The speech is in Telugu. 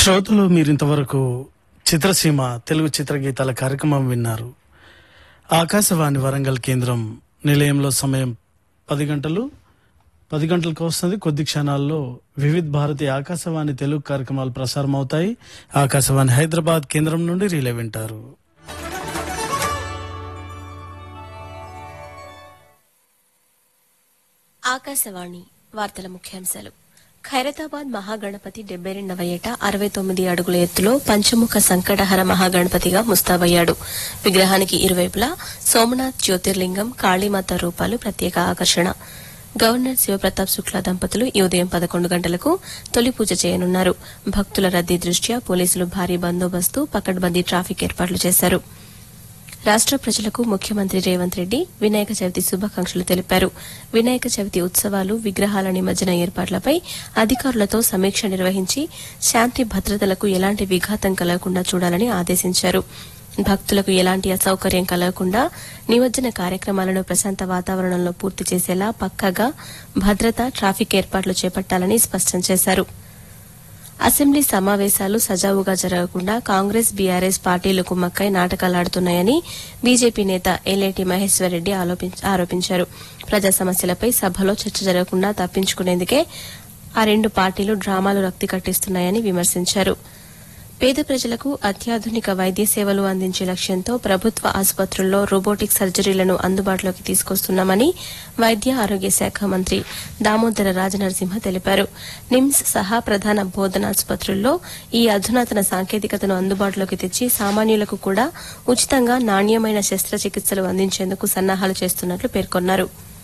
శ్రోతలు మీరింతవరకు చిత్రసీమ తెలుగు చిత్రగీతాల కార్యక్రమం విన్నారు ఆకాశవాణి వరంగల్ కేంద్రం నిలయంలో సమయం పది గంటలు పది గంటలకు వస్తుంది కొద్ది క్షణాల్లో వివిధ్ భారతి ఆకాశవాణి తెలుగు కార్యక్రమాలు ప్రసారం అవుతాయి ఆకాశవాణి హైదరాబాద్ కేంద్రం నుండి రీలే వింటారు ఆకాశవాణి వార్తల ముఖ్యాంశాలు ఖైరతాబాద్ మహాగణపతి డెబ్బై రెండవ ఏట అరవై తొమ్మిది అడుగుల ఎత్తులో పంచముఖ సంకటహర మహాగణపతిగా ముస్తాబయ్యాడు విగ్రహానికి ఇరువైపులా సోమనాథ్ జ్యోతిర్లింగం కాళీమాత రూపాలు ప్రత్యేక ఆకర్షణ గవర్నర్ శివప్రతాప్ శుక్లా దంపతులు ఈ ఉదయం పదకొండు గంటలకు తొలి పూజ చేయనున్నారు భక్తుల రద్దీ దృష్ట్యా పోలీసులు భారీ బందోబస్తు పకడ్బందీ ట్రాఫిక్ ఏర్పాట్లు చేశారు రాష్ట ప్రజలకు ముఖ్యమంత్రి రేవంత్ రెడ్డి వినాయక చవితి శుభాకాంక్షలు తెలిపారు వినాయక చవితి ఉత్సవాలు విగ్రహాల నిమజ్జన ఏర్పాట్లపై అధికారులతో సమీక్ష నిర్వహించి శాంతి భద్రతలకు ఎలాంటి విఘాతం కలగకుండా చూడాలని ఆదేశించారు భక్తులకు ఎలాంటి అసౌకర్యం కలగకుండా నిమజ్జన కార్యక్రమాలను ప్రశాంత వాతావరణంలో పూర్తి చేసేలా పక్కాగా భద్రత ట్రాఫిక్ ఏర్పాట్లు చేపట్టాలని స్పష్టం చేశారు అసెంబ్లీ సమావేశాలు సజావుగా జరగకుండా కాంగ్రెస్ బీఆర్ఎస్ పార్టీలు కుమ్మక్కై నాటకాలాడుతున్నాయని బీజేపీ నేత ఎల్ఏటి మహేశ్వర్ రెడ్డి ఆలోపించ- ఆరోపించారు ప్రజా సమస్యలపై సభలో చర్చ జరగకుండా తప్పించుకునేందుకే ఆ రెండు పార్టీలు డ్రామాలు రక్తి కట్టిస్తున్నాయని విమర్శించారు పేద ప్రజలకు అత్యాధునిక వైద్య సేవలు అందించే లక్ష్యంతో ప్రభుత్వ ఆసుపత్రుల్లో రోబోటిక్ సర్జరీలను అందుబాటులోకి తీసుకొస్తున్నామని వైద్య ఆరోగ్య శాఖ మంత్రి దామోదర రాజనరసింహ తెలిపారు నిమ్స్ సహా ప్రధాన బోధనాసుపత్రుల్లో ఈ అధునాతన సాంకేతికతను అందుబాటులోకి తెచ్చి సామాన్యులకు కూడా ఉచితంగా నాణ్యమైన శస్త్రచికిత్సలు అందించేందుకు సన్నాహాలు చేస్తున్నట్లు పేర్కొన్నారు